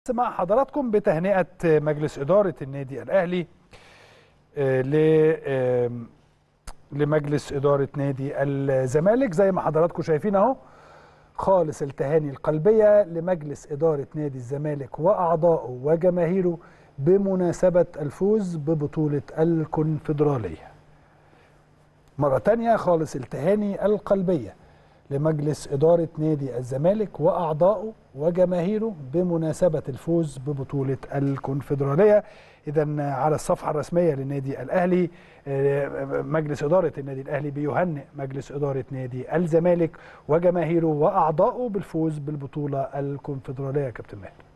مع حضراتكم بتهنئة مجلس إدارة النادي الأهلي آه، ل آه، لمجلس إدارة نادي الزمالك زي ما حضراتكم شايفين أهو خالص التهاني القلبية لمجلس إدارة نادي الزمالك وأعضائه وجماهيره بمناسبة الفوز ببطولة الكونفدرالية مرة تانية خالص التهاني القلبية لمجلس إدارة نادي الزمالك وأعضائه وجماهيره بمناسبة الفوز ببطولة الكونفدرالية إذا على الصفحة الرسمية للنادي الأهلي آه، مجلس إدارة النادي الأهلي بيهنئ مجلس إدارة نادي الزمالك وجماهيره وأعضائه بالفوز بالبطولة الكونفدرالية يا كابتن ماهر